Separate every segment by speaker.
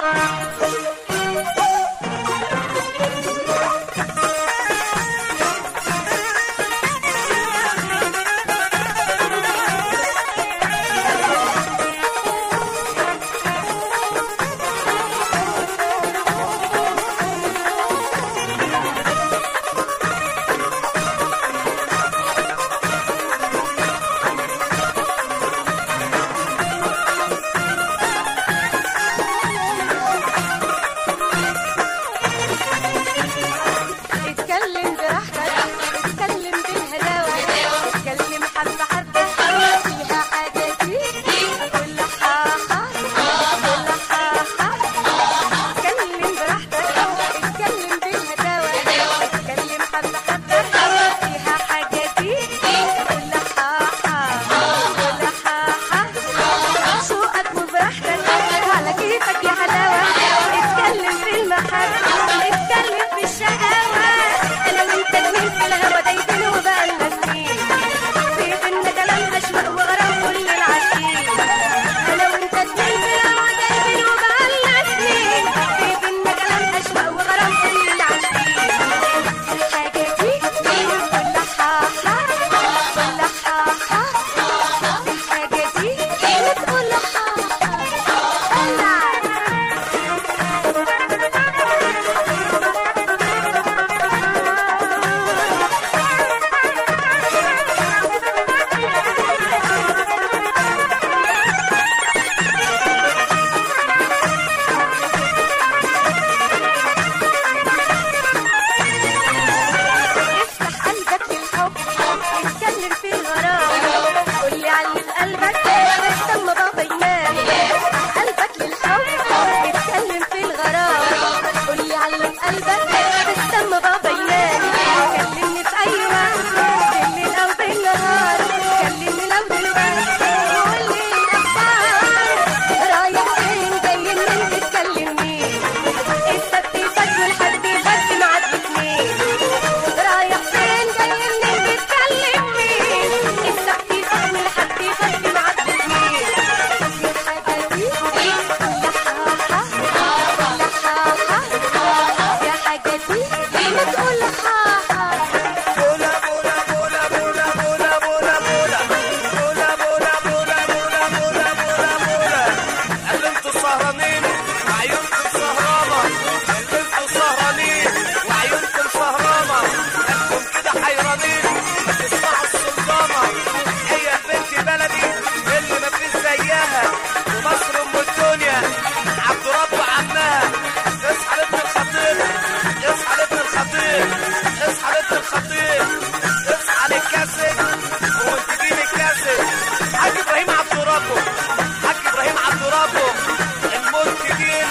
Speaker 1: اتكلم براحتك اتكلم بالهداوة اتكلم حبة حبة فيها حاجة كتير قول حاحة قول حاحة اتكلم براحتك اتكلم بالهداوة اتكلم حبة حبة فيها حاجة كتير قول حاحة قول حاحة شوقك وبراحتك على كيفك يا حلاوة اتكلم في المحبة اتكلم في الشقاوة انا وانت اتنين في الهوا دايبين وبقالنا سنين في بينا كلام اشواق وغرام كل العاشقين انا وانت اتنين في الهوا دايبين وبقالنا سنين في بينا كلام اشواق وغرام كل العاشقين الحاجة دي كل حاحة كل حاحة الحاجة دي بتقول حاحة افتح قلبك للحب اتكلم في الغرام قول لي علي قلبك بس لما بابا ينام افتح قلبك للحب اتكلم في الغرام قول لي علي قلبك بس لما بابا ينام كلمني في اي وقت بالليل او بالنهار كلمني لو دلوقتي قول لي الاخبار رايح فين جاي منين بتكلم مين السبت فات والحد فات معاك اتنين رايح فين جاي منين بتكلم مين السبت فات والحد فات معاك اتنين الحاجة دي كل حاحة كل حاحة يا حاجة دي ما تقول حاحة
Speaker 2: بولا بولا بولا بولا بولا بولا بولا بولا بولا بولا بولا بولا بولا بولا اللي انتوا سهرانين وعيونكم سهرانة اللي انتوا سهرانين وعيونكم سهرانة انتم كده حيرانين تسمعوا السلطانة هي البنت بلدي اللي مفيش زيها ومصر ام الدنيا عبد رب عمها اصحى لابن الخطيب اصحى لابن الخطيب اصحى لابن الخطيب اصحى للكاسب ومنتجين الكاسب حاج ابراهيم عبد ربه حاج ابراهيم عبد ربه المنتجين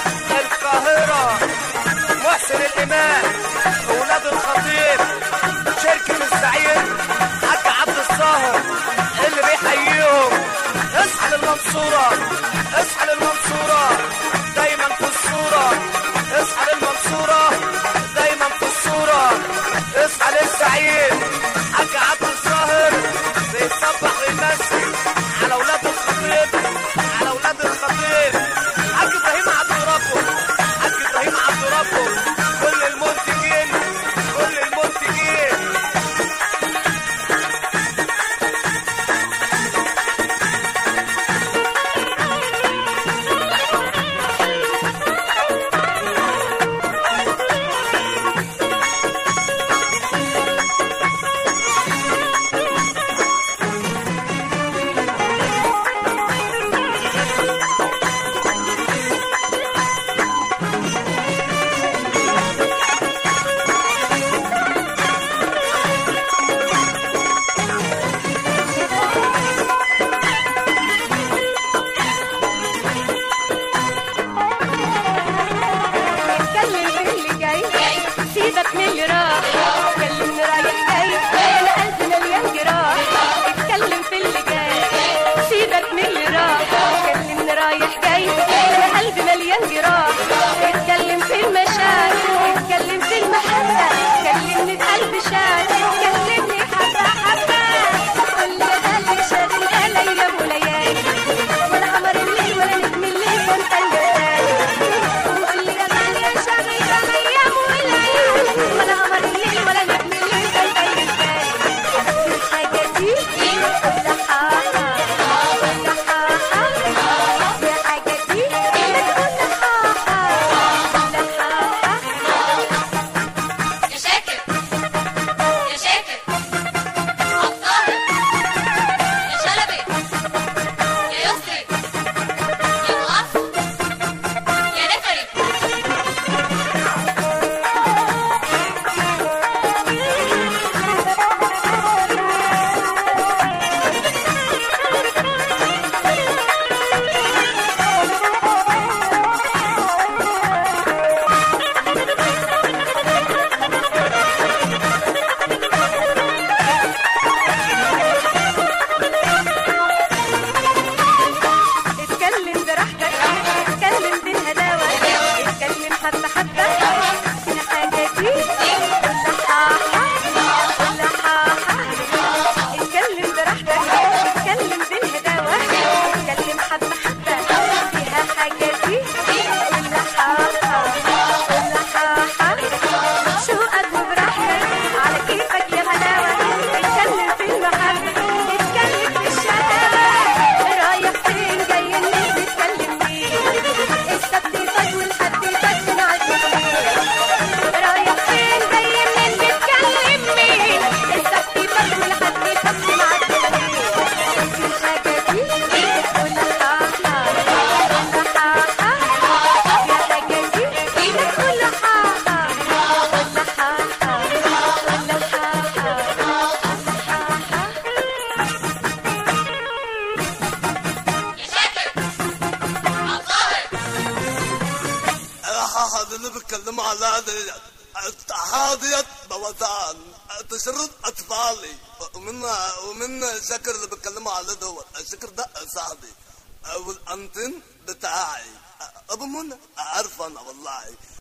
Speaker 2: القاهرة محسن الإمام أولاد الخطيب شركة الزعيم حاج عبد الظاهر اللي بيحييهم اصحى للمنصورة اصحى للمنصورة دايما في الصورة اصحى للمنصورة دايما في الصورة اصحى للزعيم حاج عبد الظاهر بيتصبح ويمسي على أولاد الخطيب على أولاد الخطيب حاج إبراهيم عبد ربه حاج إبراهيم عبد ربه كل المنتجين كل المنتجين
Speaker 1: اتكلم في اللي جاي سيبك من اللي راح كلمني رايح جاي انا قلبي مليان جراح اتكلم في اللي جاي سيبك من اللي راح كلمني رايح جاي انا قلبي مليان جراح اتكلم في المشاعر اتكلم في المحبة كلمني بقلب شاعر كلمني حبة حبة كل ده اللي شاغل بالي يا ابو ليالي ولا قمر الليل ولا نجم الليل وانت اللي
Speaker 2: واحد اللي بيتكلموا على ديت حاضية بوطان تشرد اطفالي ومن ومن شكر اللي بيتكلموا على دول الشكر ده صاحبي والانتن بتاعي ابو منى عارفه انا والله